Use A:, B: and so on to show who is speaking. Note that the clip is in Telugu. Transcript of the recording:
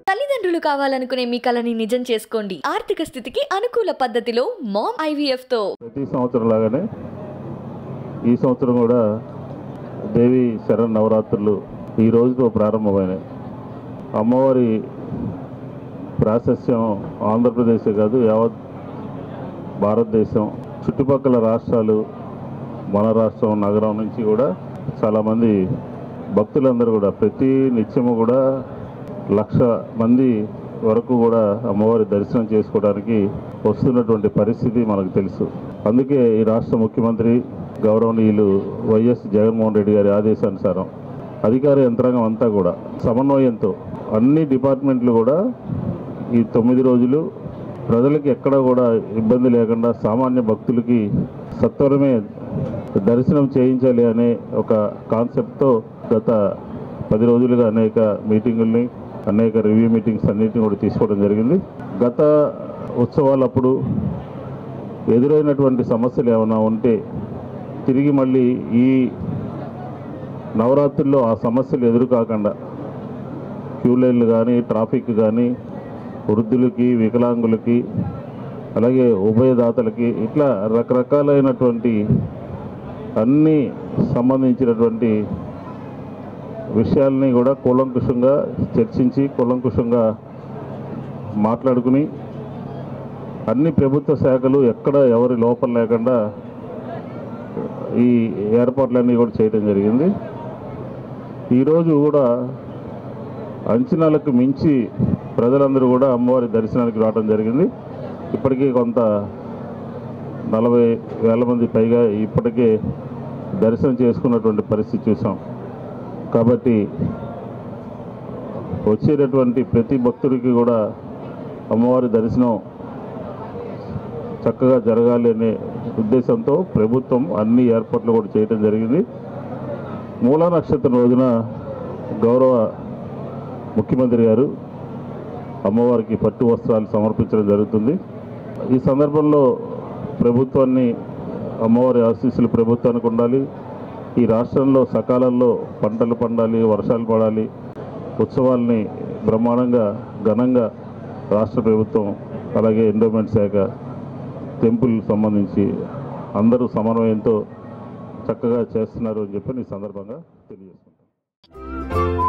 A: తల్లిదండ్రులు కావాలనుకునే మీ కలని నిజం చేసుకోండి ఆర్థిక స్థితికి అనుకూల పద్ధతిలో మామ్ ఐవీఎఫ్ తో
B: ప్రతి సంవత్సరం లాగానే ఈ సంవత్సరం కూడా దేవి శరణ్ నవరాత్రులు ఈ రోజుతో ప్రారంభమైనాయి అమ్మవారి ప్రాశస్యం ఆంధ్రప్రదేశే కాదు యావత్ భారతదేశం చుట్టుపక్కల రాష్ట్రాలు మన రాష్ట్రం నగరం నుంచి కూడా చాలామంది భక్తులందరూ కూడా ప్రతి నిత్యము కూడా లక్ష మంది వరకు కూడా అమ్మవారి దర్శనం చేసుకోవడానికి వస్తున్నటువంటి పరిస్థితి మనకు తెలుసు అందుకే ఈ రాష్ట్ర ముఖ్యమంత్రి గౌరవనీయులు వైఎస్ జగన్మోహన్ రెడ్డి గారి ఆదేశానుసారం అధికార యంత్రాంగం అంతా కూడా సమన్వయంతో అన్ని డిపార్ట్మెంట్లు కూడా ఈ తొమ్మిది రోజులు ప్రజలకి ఎక్కడ కూడా ఇబ్బంది లేకుండా సామాన్య భక్తులకి సత్వరమే దర్శనం చేయించాలి అనే ఒక కాన్సెప్ట్తో గత పది రోజులుగా అనేక మీటింగుల్ని అనేక రివ్యూ మీటింగ్స్ అన్నిటిని కూడా తీసుకోవడం జరిగింది గత ఉత్సవాలప్పుడు ఎదురైనటువంటి సమస్యలు ఏమైనా ఉంటే తిరిగి మళ్ళీ ఈ నవరాత్రుల్లో ఆ సమస్యలు ఎదురు కాకుండా క్యూ లైన్లు కానీ ట్రాఫిక్ కానీ వృద్ధులకి వికలాంగులకి అలాగే ఉభయదాతలకి ఇట్లా రకరకాలైనటువంటి అన్ని సంబంధించినటువంటి విషయాల్ని కూడా కూలంకుషంగా చర్చించి కూలంకుషంగా మాట్లాడుకుని అన్ని ప్రభుత్వ శాఖలు ఎక్కడ ఎవరి లోపం లేకుండా ఈ ఏర్పాట్లన్నీ కూడా చేయడం జరిగింది ఈరోజు కూడా అంచనాలకు మించి ప్రజలందరూ కూడా అమ్మవారి దర్శనానికి రావడం జరిగింది ఇప్పటికీ కొంత నలభై వేల మంది పైగా ఇప్పటికే దర్శనం చేసుకున్నటువంటి పరిస్థితి చూసాం కాబట్టి వచ్చేటటువంటి ప్రతి భక్తుడికి కూడా అమ్మవారి దర్శనం చక్కగా జరగాలి అనే ఉద్దేశంతో ప్రభుత్వం అన్ని ఏర్పాట్లు కూడా చేయడం జరిగింది మూలా నక్షత్రం రోజున గౌరవ ముఖ్యమంత్రి గారు అమ్మవారికి పట్టు వస్త్రాలు సమర్పించడం జరుగుతుంది ఈ సందర్భంలో ప్రభుత్వాన్ని అమ్మవారి ఆశీస్సులు ప్రభుత్వానికి ఉండాలి ఈ రాష్ట్రంలో సకాలంలో పంటలు పండాలి వర్షాలు పడాలి ఉత్సవాల్ని బ్రహ్మాండంగా ఘనంగా రాష్ట్ర ప్రభుత్వం అలాగే ఎండోమెంట్ శాఖ టెంపుల్ సంబంధించి అందరూ సమన్వయంతో చక్కగా చేస్తున్నారు అని చెప్పి ఈ సందర్భంగా తెలియజేసుకుంటాను